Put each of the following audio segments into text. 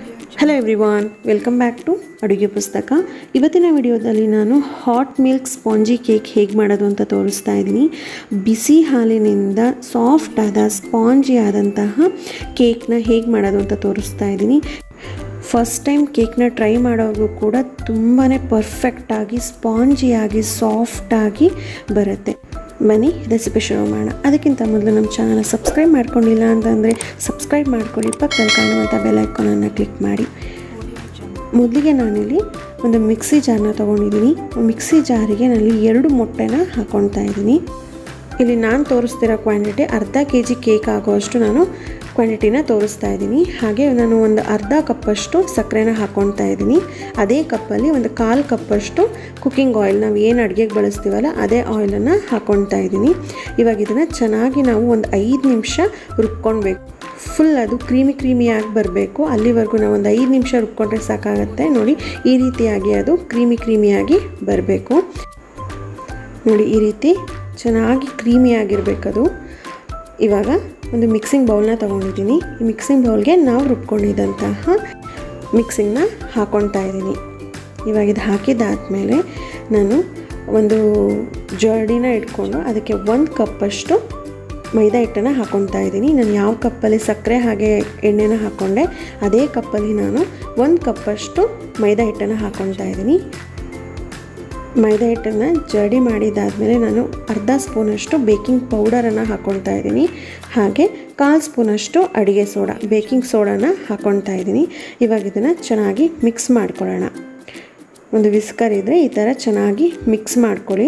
hello everyone welcome back to ಅಡುಗೆ ಪುಸ್ತಕ ಇವತ್ತಿನ ವಿಡಿಯೋದಲ್ಲಿ ನಾನು ಹಾಟ್ ಮಿಲ್ಕ್ ಸ್ಪಾಂಜಿ ಕೇಕ್ ಹೇಗೆ ಮಾಡೋದು ಅಂತ ತೋರಿಸ್ತಾ ಇದ್ದೀನಿ ಬಿಸಿ ಹಾಲಿನಿಂದ ಸಾಫ್ಟ್ ಆದ ಸ್ಪಾಂಜಿ ಆದಂತಹ ಕೇಕ್ನ ಹೇಗೆ ಮಾಡೋದು ಅಂತ ತೋರಿಸ್ತಾ ಇದ್ದೀನಿ ಫಸ್ಟ್ ಟೈಮ್ ಕೇಕ್ನ ಟ್ರೈ ಮಾಡೋದು ಕೂಡ ತುಂಬಾ ಪರ್ಫೆಕ್ಟಾಗಿ ಸ್ಪಾಂಜಿಯಾಗಿ ಸಾಫ್ಟಾಗಿ ಬರುತ್ತೆ ಬನ್ನಿ ರೆಸಿಪಿ ಶುರು ಮಾಡೋಣ ಅದಕ್ಕಿಂತ ಮೊದಲು ನಮ್ಮ ಚಾನಲ್ ಸಬ್ಸ್ಕ್ರೈಬ್ ಮಾಡ್ಕೊಂಡಿಲ್ಲ ಅಂತಂದರೆ ಸಬ್ಸ್ಕ್ರೈಬ್ ಮಾಡ್ಕೊಳ್ಳಿ ಪಕ್ಕದಲ್ಲಿ ಕಾಣುವಂಥ ಬೆಲ್ ಐಕಾನನ್ನು ಕ್ಲಿಕ್ ಮಾಡಿ ಮೊದಲಿಗೆ ನಾನಿಲ್ಲಿ ಒಂದು ಮಿಕ್ಸಿ ಜಾರ್ನ ತೊಗೊಂಡಿದ್ದೀನಿ ಮಿಕ್ಸಿ ಜಾರಿಗೆ ನಾನಿಲ್ಲಿ ಎರಡು ಮೊಟ್ಟೆನ ಹಾಕ್ಕೊಳ್ತಾ ಇದ್ದೀನಿ ಇಲ್ಲಿ ನಾನು ತೋರಿಸ್ತಿರೋ ಕ್ವಾಂಟಿಟಿ ಅರ್ಧ ಕೆ ಜಿ ಕೇಕ್ ಆಗೋಷ್ಟು ನಾನು ಕ್ವಾಂಟಿಟಿನ ತೋರಿಸ್ತಾ ಇದ್ದೀನಿ ಹಾಗೆ ನಾನು ಒಂದು ಅರ್ಧ ಕಪ್ಪಷ್ಟು ಸಕ್ಕರೆನ ಹಾಕ್ಕೊಳ್ತಾ ಇದ್ದೀನಿ ಅದೇ ಕಪ್ಪಲ್ಲಿ ಒಂದು ಕಾಲು ಕಪ್ಪಷ್ಟು ಕುಕ್ಕಿಂಗ್ ಆಯಿಲ್ ನಾವು ಏನು ಅಡುಗೆಗೆ ಬಳಸ್ತೀವಲ್ಲ ಅದೇ ಆಯಿಲನ್ನು ಹಾಕ್ಕೊಳ್ತಾ ಇದ್ದೀನಿ ಇವಾಗ ಇದನ್ನು ಚೆನ್ನಾಗಿ ನಾವು ಒಂದು ಐದು ನಿಮಿಷ ರುಬ್ಕೊಳ್ಬೇಕು ಫುಲ್ ಅದು ಕ್ರೀಮಿ ಕ್ರೀಮಿಯಾಗಿ ಬರಬೇಕು ಅಲ್ಲಿವರೆಗೂ ನಾವು ಒಂದು ಐದು ನಿಮಿಷ ರುಬ್ಕೊಂಡ್ರೆ ಸಾಕಾಗುತ್ತೆ ನೋಡಿ ಈ ರೀತಿಯಾಗಿ ಅದು ಕ್ರೀಮಿ ಕ್ರೀಮಿಯಾಗಿ ಬರಬೇಕು ನೋಡಿ ಈ ರೀತಿ ಚೆನ್ನಾಗಿ ಕ್ರೀಮಿಯಾಗಿರಬೇಕದು ಇವಾಗ ಒಂದು ಮಿಕ್ಸಿಂಗ್ ಬೌಲ್ನ ತೊಗೊಂಡಿದ್ದೀನಿ ಈ ಮಿಕ್ಸಿಂಗ್ ಬೌಲ್ಗೆ ನಾವು ರುಬ್ಕೊಂಡಿದ್ದಂತಹ ಮಿಕ್ಸಿಂಗ್ನ ಹಾಕ್ಕೊಳ್ತಾ ಇದ್ದೀನಿ ಇವಾಗ ಇದು ಹಾಕಿದ್ದಾದಮೇಲೆ ನಾನು ಒಂದು ಜರ್ಡಿನ ಇಟ್ಕೊಂಡು ಅದಕ್ಕೆ ಒಂದು ಕಪ್ಪಷ್ಟು ಮೈದಾ ಹಿಟ್ಟನ್ನು ಹಾಕ್ಕೊಳ್ತಾ ಇದ್ದೀನಿ ನಾನು ಯಾವ ಕಪ್ಪಲ್ಲಿ ಸಕ್ಕರೆ ಹಾಗೆ ಎಣ್ಣೆನ ಹಾಕ್ಕೊಂಡೆ ಅದೇ ಕಪ್ಪಲ್ಲಿ ನಾನು ಒಂದು ಕಪ್ಪಷ್ಟು ಮೈದಾ ಹಿಟ್ಟನ್ನು ಹಾಕ್ಕೊಳ್ತಾ ಇದ್ದೀನಿ ಮೈದಾ ಹಿಟ್ಟನ್ನು ಜಡಿ ಮಾಡಿದಾದಮೇಲೆ ನಾನು ಅರ್ಧ ಸ್ಪೂನಷ್ಟು ಬೇಕಿಂಗ್ ಪೌಡರನ್ನು ಹಾಕ್ಕೊಳ್ತಾ ಇದ್ದೀನಿ ಹಾಗೆ ಕಾಲು ಸ್ಪೂನಷ್ಟು ಅಡುಗೆ ಸೋಡಾ ಬೇಕಿಂಗ್ ಸೋಡಾನ ಹಾಕ್ಕೊಳ್ತಾ ಇದ್ದೀನಿ ಇವಾಗ ಇದನ್ನು ಚೆನ್ನಾಗಿ ಮಿಕ್ಸ್ ಮಾಡ್ಕೊಳ್ಳೋಣ ಒಂದು ವಿಸ್ಕರ್ ಇದ್ದರೆ ಈ ಥರ ಚೆನ್ನಾಗಿ ಮಿಕ್ಸ್ ಮಾಡ್ಕೊಳ್ಳಿ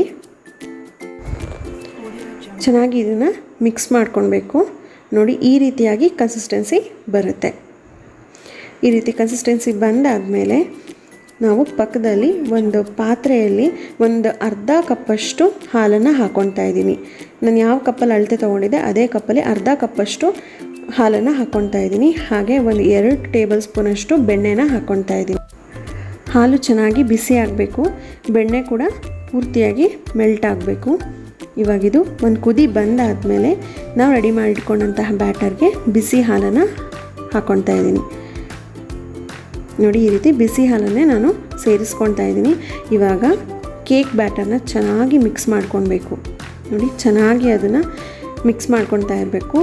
ಚೆನ್ನಾಗಿ ಇದನ್ನು ಮಿಕ್ಸ್ ಮಾಡ್ಕೊಳ್ಬೇಕು ನೋಡಿ ಈ ರೀತಿಯಾಗಿ ಕನ್ಸಿಸ್ಟೆನ್ಸಿ ಬರುತ್ತೆ ಈ ರೀತಿ ಕನ್ಸಿಸ್ಟೆನ್ಸಿ ಬಂದಾದಮೇಲೆ ನಾವು ಪಕ್ಕದಲ್ಲಿ ಒಂದು ಪಾತ್ರೆಯಲ್ಲಿ ಒಂದು ಅರ್ಧ ಕಪ್ಪಷ್ಟು ಹಾಲನ್ನು ಹಾಕ್ಕೊಳ್ತಾ ಇದ್ದೀನಿ ನಾನು ಯಾವ ಕಪ್ಪಲ್ಲಿ ಅಳತೆ ತೊಗೊಂಡಿದ್ದೆ ಅದೇ ಕಪ್ಪಲ್ಲಿ ಅರ್ಧ ಕಪ್ಪಷ್ಟು ಹಾಲನ್ನು ಹಾಕ್ಕೊಳ್ತಾ ಇದ್ದೀನಿ ಹಾಗೆ ಒಂದು ಎರಡು ಟೇಬಲ್ ಸ್ಪೂನಷ್ಟು ಬೆಣ್ಣೆನ ಹಾಕ್ಕೊಳ್ತಾ ಇದ್ದೀನಿ ಹಾಲು ಚೆನ್ನಾಗಿ ಬಿಸಿ ಆಗಬೇಕು ಬೆಣ್ಣೆ ಕೂಡ ಪೂರ್ತಿಯಾಗಿ ಮೆಲ್ಟ್ ಆಗಬೇಕು ಇವಾಗಿದು ಒಂದು ಕುದಿ ಬಂದಾದಮೇಲೆ ನಾವು ರೆಡಿ ಮಾಡಿಟ್ಕೊಂಡಂತಹ ಬ್ಯಾಟರ್ಗೆ ಬಿಸಿ ಹಾಲನ್ನು ಹಾಕ್ಕೊಳ್ತಾ ಇದ್ದೀನಿ ನೋಡಿ ಈ ರೀತಿ ಬಿಸಿ ಹಾಲನ್ನೇ ನಾನು ಸೇರಿಸ್ಕೊಳ್ತಾ ಇದ್ದೀನಿ ಇವಾಗ ಕೇಕ್ ಬ್ಯಾಟರ್ನ ಚೆನ್ನಾಗಿ ಮಿಕ್ಸ್ ಮಾಡ್ಕೊಳ್ಬೇಕು ನೋಡಿ ಚೆನ್ನಾಗಿ ಅದನ್ನು ಮಿಕ್ಸ್ ಮಾಡ್ಕೊಳ್ತಾ ಇರಬೇಕು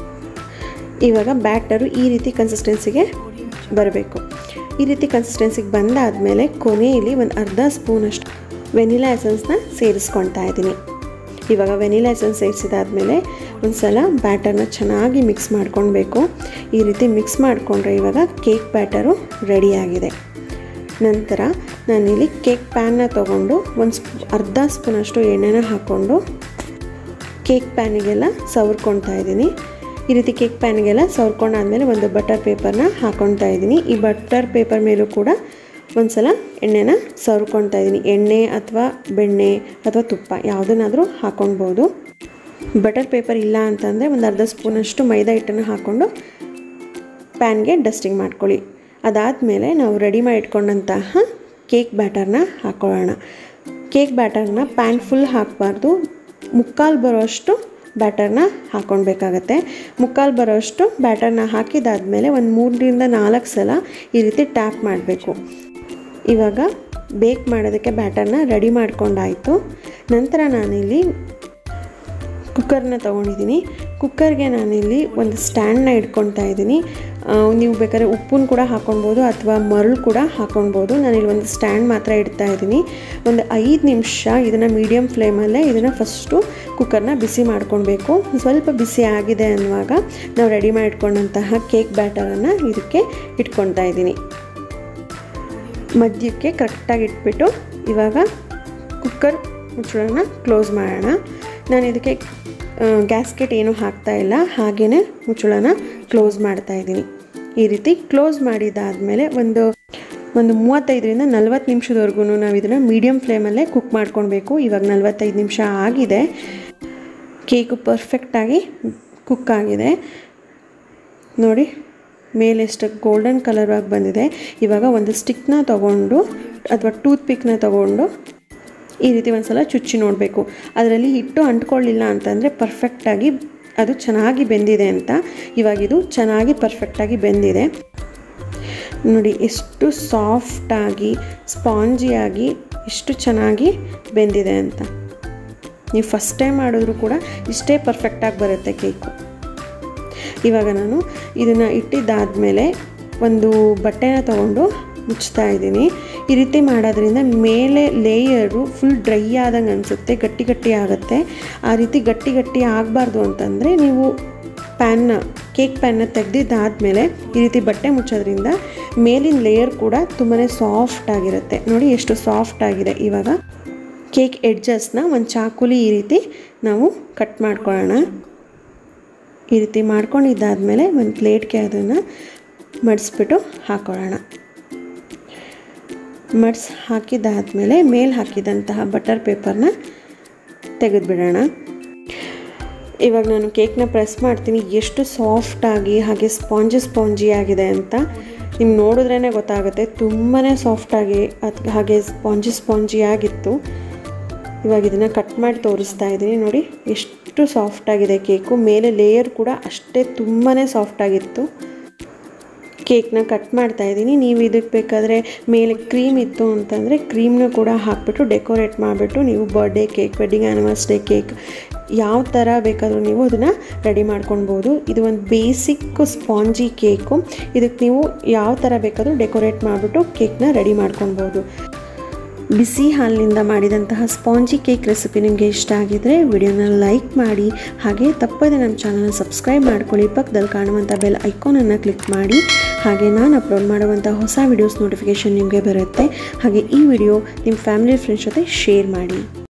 ಇವಾಗ ಬ್ಯಾಟರು ಈ ರೀತಿ ಕನ್ಸಿಸ್ಟೆನ್ಸಿಗೆ ಬರಬೇಕು ಈ ರೀತಿ ಕನ್ಸಿಸ್ಟೆನ್ಸಿಗೆ ಬಂದಾದಮೇಲೆ ಕೊನೆಯಲ್ಲಿ ಒಂದು ಅರ್ಧ ಸ್ಪೂನಷ್ಟು ವೆನಿಲಾ ಎಸೆನ್ಸ್ನ ಸೇರಿಸ್ಕೊಳ್ತಾ ಇದ್ದೀನಿ ಇವಾಗ ವೆನಿಲಾ ಎಸೆನ್ಸ್ ಸೇರಿಸಿದಾದ್ಮೇಲೆ ಒಂದು ಸಲ ಬ್ಯಾಟರ್ನ ಚೆನ್ನಾಗಿ ಮಿಕ್ಸ್ ಮಾಡ್ಕೊಳ್ಬೇಕು ಈ ರೀತಿ ಮಿಕ್ಸ್ ಮಾಡಿಕೊಂಡ್ರೆ ಇವಾಗ ಕೇಕ್ ಬ್ಯಾಟರು ರೆಡಿಯಾಗಿದೆ ನಂತರ ನಾನಿಲ್ಲಿ ಕೇಕ್ ಪ್ಯಾನ್ನ ತೊಗೊಂಡು ಒಂದು ಸ್ಪ್ ಅರ್ಧ ಸ್ಪೂನಷ್ಟು ಎಣ್ಣೆನ ಹಾಕ್ಕೊಂಡು ಕೇಕ್ ಪ್ಯಾನಿಗೆಲ್ಲ ಸವರ್ಕೊಳ್ತಾ ಇದ್ದೀನಿ ಈ ರೀತಿ ಕೇಕ್ ಪ್ಯಾನಿಗೆಲ್ಲ ಸವರ್ಕೊಂಡಾದ್ಮೇಲೆ ಒಂದು ಬಟರ್ ಪೇಪರ್ನ ಹಾಕ್ಕೊಳ್ತಾ ಇದ್ದೀನಿ ಈ ಬಟರ್ ಪೇಪರ್ ಮೇಲೂ ಕೂಡ ಒಂದು ಸಲ ಎಣ್ಣೆನ ಸವರ್ಕೊಳ್ತಾ ಇದ್ದೀನಿ ಎಣ್ಣೆ ಅಥವಾ ಬೆಣ್ಣೆ ಅಥವಾ ತುಪ್ಪ ಯಾವುದನ್ನಾದರೂ ಹಾಕ್ಕೊಳ್ಬೋದು ಬಟರ್ ಪೇಪರ್ ಇಲ್ಲ ಅಂತಂದರೆ ಒಂದು ಅರ್ಧ ಸ್ಪೂನಷ್ಟು ಮೈದಾ ಹಿಟ್ಟನ್ನು ಹಾಕ್ಕೊಂಡು ಪ್ಯಾನ್ಗೆ ಡಸ್ಟಿಂಗ್ ಮಾಡ್ಕೊಳ್ಳಿ ಅದಾದಮೇಲೆ ನಾವು ರೆಡಿ ಮಾಡಿ ಇಟ್ಕೊಂಡಂತಹ ಕೇಕ್ ಬ್ಯಾಟರ್ನ ಹಾಕ್ಕೊಳ್ಳೋಣ ಕೇಕ್ ಬ್ಯಾಟರ್ನ ಪ್ಯಾನ್ ಫುಲ್ ಹಾಕಬಾರ್ದು ಮುಕ್ಕಾಲು ಬರೋಷ್ಟು ಬ್ಯಾಟರ್ನ ಹಾಕ್ಕೊಳ್ಬೇಕಾಗತ್ತೆ ಮುಕ್ಕಾಲು ಬರೋಷ್ಟು ಬ್ಯಾಟರ್ನ ಹಾಕಿದಾದ್ಮೇಲೆ ಒಂದು ಮೂರರಿಂದ ನಾಲ್ಕು ಸಲ ಈ ರೀತಿ ಟ್ಯಾಪ್ ಮಾಡಬೇಕು ಇವಾಗ ಬೇಕ್ ಮಾಡೋದಕ್ಕೆ ಬ್ಯಾಟರ್ನ ರೆಡಿ ಮಾಡ್ಕೊಂಡಾಯಿತು ನಂತರ ನಾನಿಲ್ಲಿ ಕುಕ್ಕರ್ನ ತೊಗೊಂಡಿದ್ದೀನಿ ಕುಕ್ಕರ್ಗೆ ನಾನಿಲ್ಲಿ ಒಂದು ಸ್ಟ್ಯಾಂಡ್ನ ಇಟ್ಕೊಳ್ತಾ ಇದ್ದೀನಿ ನೀವು ಬೇಕಾದ್ರೆ ಉಪ್ಪನ್ನು ಕೂಡ ಹಾಕ್ಕೊಳ್ಬೋದು ಅಥವಾ ಮರಳು ಕೂಡ ಹಾಕ್ಕೊಳ್ಬೋದು ನಾನಿಲ್ಲಿ ಒಂದು ಸ್ಟ್ಯಾಂಡ್ ಮಾತ್ರ ಇಡ್ತಾ ಇದ್ದೀನಿ ಒಂದು ಐದು ನಿಮಿಷ ಇದನ್ನು ಮೀಡಿಯಮ್ ಫ್ಲೇಮಲ್ಲೇ ಇದನ್ನು ಫಸ್ಟು ಕುಕ್ಕರ್ನ ಬಿಸಿ ಮಾಡ್ಕೊಳ್ಬೇಕು ಸ್ವಲ್ಪ ಬಿಸಿ ಆಗಿದೆ ಅನ್ನುವಾಗ ನಾವು ರೆಡಿ ಮಾಡಿಟ್ಕೊಂಡಂತಹ ಕೇಕ್ ಬ್ಯಾಟರನ್ನು ಇದಕ್ಕೆ ಇಟ್ಕೊಳ್ತಾ ಇದ್ದೀನಿ ಮಧ್ಯಕ್ಕೆ ಕರೆಕ್ಟಾಗಿ ಇಟ್ಬಿಟ್ಟು ಇವಾಗ ಕುಕ್ಕರ್ ಮುಚ್ಚಳನ ಕ್ಲೋಸ್ ಮಾಡೋಣ ನಾನು ಇದಕ್ಕೆ ಗ್ಯಾಸ್ಕೆಟ್ ಏನೂ ಹಾಕ್ತಾ ಇಲ್ಲ ಹಾಗೆಯೇ ಮುಚ್ಚಳನ ಕ್ಲೋಸ್ ಮಾಡ್ತಾ ಇದ್ದೀನಿ ಈ ರೀತಿ ಕ್ಲೋಸ್ ಮಾಡಿದಾದಮೇಲೆ ಒಂದು ಒಂದು ಮೂವತ್ತೈದರಿಂದ ನಲ್ವತ್ತು ನಿಮಿಷದವರೆಗೂ ನಾವು ಇದನ್ನು ಮೀಡಿಯಮ್ ಫ್ಲೇಮಲ್ಲೇ ಕುಕ್ ಮಾಡ್ಕೊಳ್ಬೇಕು ಇವಾಗ ನಲ್ವತ್ತೈದು ನಿಮಿಷ ಆಗಿದೆ ಕೇಕು ಪರ್ಫೆಕ್ಟಾಗಿ ಕುಕ್ ಆಗಿದೆ ನೋಡಿ ಮೇಲೆ ಎಷ್ಟು ಗೋಲ್ಡನ್ ಕಲರ್ ಆಗಿ ಬಂದಿದೆ ಇವಾಗ ಒಂದು ಸ್ಟಿಕ್ನ ತಗೊಂಡು ಅಥವಾ ಟೂತ್ ಪಿಕ್ನ ತಗೊಂಡು ಈ ರೀತಿ ಒಂದು ಸಲ ಚುಚ್ಚಿ ನೋಡಬೇಕು ಅದರಲ್ಲಿ ಹಿಟ್ಟು ಅಂಟ್ಕೊಳ್ಳಿಲ್ಲ ಅಂತಂದರೆ ಪರ್ಫೆಕ್ಟಾಗಿ ಅದು ಚೆನ್ನಾಗಿ ಬೆಂದಿದೆ ಅಂತ ಇವಾಗ ಇದು ಚೆನ್ನಾಗಿ ಪರ್ಫೆಕ್ಟಾಗಿ ಬೆಂದಿದೆ ನೋಡಿ ಎಷ್ಟು ಸಾಫ್ಟಾಗಿ ಸ್ಪಾಂಜಿಯಾಗಿ ಎಷ್ಟು ಚೆನ್ನಾಗಿ ಬೆಂದಿದೆ ಅಂತ ನೀವು ಫಸ್ಟ್ ಟೈಮ್ ಮಾಡಿದ್ರು ಕೂಡ ಇಷ್ಟೇ ಪರ್ಫೆಕ್ಟಾಗಿ ಬರುತ್ತೆ ಕೇಕು ಇವಾಗ ನಾನು ಇದನ್ನು ಇಟ್ಟಿದ್ದಾದಮೇಲೆ ಒಂದು ಬಟ್ಟೆನ ತೊಗೊಂಡು ಮುಚ್ತಾ ಇದ್ದೀನಿ ಈ ರೀತಿ ಮಾಡೋದ್ರಿಂದ ಮೇಲೆ ಲೇಯರು ಫುಲ್ ಡ್ರೈ ಆದಂಗೆ ಅನಿಸುತ್ತೆ ಗಟ್ಟಿ ಗಟ್ಟಿ ಆಗುತ್ತೆ ಆ ರೀತಿ ಗಟ್ಟಿ ಗಟ್ಟಿ ಆಗಬಾರ್ದು ಅಂತಂದರೆ ನೀವು ಪ್ಯಾನ್ನ ಕೇಕ್ ಪ್ಯಾನ್ನ ತೆಗೆದಿದ್ದಾದಮೇಲೆ ಈ ರೀತಿ ಬಟ್ಟೆ ಮುಚ್ಚೋದ್ರಿಂದ ಮೇಲಿನ ಲೇಯರ್ ಕೂಡ ತುಂಬಾ ಸಾಫ್ಟ್ ಆಗಿರುತ್ತೆ ನೋಡಿ ಎಷ್ಟು ಸಾಫ್ಟ್ ಆಗಿದೆ ಇವಾಗ ಕೇಕ್ ಎಡ್ಜಸ್ನ ಒಂದು ಚಾಕುಲಿ ಈ ರೀತಿ ನಾವು ಕಟ್ ಮಾಡ್ಕೊಳ್ಳೋಣ ಈ ರೀತಿ ಮಾಡ್ಕೊಂಡಿದ್ದಾದಮೇಲೆ ಒಂದು ಪ್ಲೇಟ್ಗೆ ಅದನ್ನು ಮಡಿಸ್ಬಿಟ್ಟು ಹಾಕೊಳ್ಳೋಣ ಮಡ್ಸ್ ಹಾಕಿದ್ದಾದಮೇಲೆ ಮೇಲೆ ಹಾಕಿದಂತಹ ಬಟರ್ ಪೇಪರ್ನ ತೆಗೆದುಬಿಡೋಣ ಇವಾಗ ನಾನು ಕೇಕ್ನ ಪ್ರೆಸ್ ಮಾಡ್ತೀನಿ ಎಷ್ಟು ಸಾಫ್ಟಾಗಿ ಹಾಗೆ ಸ್ಪಾಂಜಿ ಸ್ಪಾಂಜಿ ಆಗಿದೆ ಅಂತ ನಿಮ್ಗೆ ನೋಡಿದ್ರೇ ಗೊತ್ತಾಗುತ್ತೆ ತುಂಬಾ ಸಾಫ್ಟಾಗಿ ಅದು ಹಾಗೆ ಸ್ಪಾಂಜಿ ಸ್ಪಾಂಜಿ ಆಗಿತ್ತು ಇವಾಗ ಇದನ್ನು ಕಟ್ ಮಾಡಿ ತೋರಿಸ್ತಾ ಇದ್ದೀನಿ ನೋಡಿ ಎಷ್ಟು ಸಾಫ್ಟಾಗಿದೆ ಕೇಕು ಮೇಲೆ ಲೇಯರ್ ಕೂಡ ಅಷ್ಟೇ ತುಂಬಾ ಸಾಫ್ಟಾಗಿತ್ತು ಕೇಕ್ನ ಕಟ್ ಮಾಡ್ತಾ ಇದ್ದೀನಿ ನೀವು ಇದಕ್ಕೆ ಬೇಕಾದರೆ ಮೇಲೆ ಕ್ರೀಮ್ ಇತ್ತು ಅಂತಂದರೆ ಕ್ರೀಮ್ನ ಕೂಡ ಹಾಕ್ಬಿಟ್ಟು ಡೆಕೋರೇಟ್ ಮಾಡಿಬಿಟ್ಟು ನೀವು birthday cake wedding anniversary cake ಯಾವ ಥರ ಬೇಕಾದರೂ ನೀವು ಅದನ್ನು ರೆಡಿ ಮಾಡ್ಕೊಳ್ಬೋದು ಇದು ಒಂದು ಬೇಸಿಕ್ ಸ್ಪಾಂಜಿ ಕೇಕು ಇದಕ್ಕೆ ನೀವು ಯಾವ ಥರ ಬೇಕಾದರೂ ಡೆಕೋರೇಟ್ ಮಾಡಿಬಿಟ್ಟು ಕೇಕ್ನ ರೆಡಿ ಮಾಡ್ಕೊಳ್ಬೋದು ಬಿಸಿ ಹಾಲಿನಿಂದ ಮಾಡಿದಂತಹ ಸ್ಪಾಂಜಿ ಕೇಕ್ ರೆಸಿಪಿ ನಿಮಗೆ ಇಷ್ಟ ಆಗಿದರೆ ವಿಡಿಯೋನ ಲೈಕ್ ಮಾಡಿ ಹಾಗೆ ತಪ್ಪದೆ ನಮ್ಮ ಚಾನಲ್ನ ಸಬ್ಸ್ಕ್ರೈಬ್ ಮಾಡ್ಕೊಳ್ಳಿ ಪಕ್ಕದಲ್ಲಿ ಕಾಣುವಂಥ ಬೆಲ್ ಐಕಾನನ್ನು ಕ್ಲಿಕ್ ಮಾಡಿ ಹಾಗೆ ನಾನು ಅಪ್ಲೋಡ್ ಮಾಡುವಂಥ ಹೊಸ ವಿಡಿಯೋಸ್ ನೋಟಿಫಿಕೇಷನ್ ನಿಮಗೆ ಬರುತ್ತೆ ಹಾಗೆ ಈ ವಿಡಿಯೋ ನಿಮ್ಮ ಫ್ಯಾಮಿಲಿ ಫ್ರೆಂಡ್ಸ್ ಜೊತೆ ಶೇರ್ ಮಾಡಿ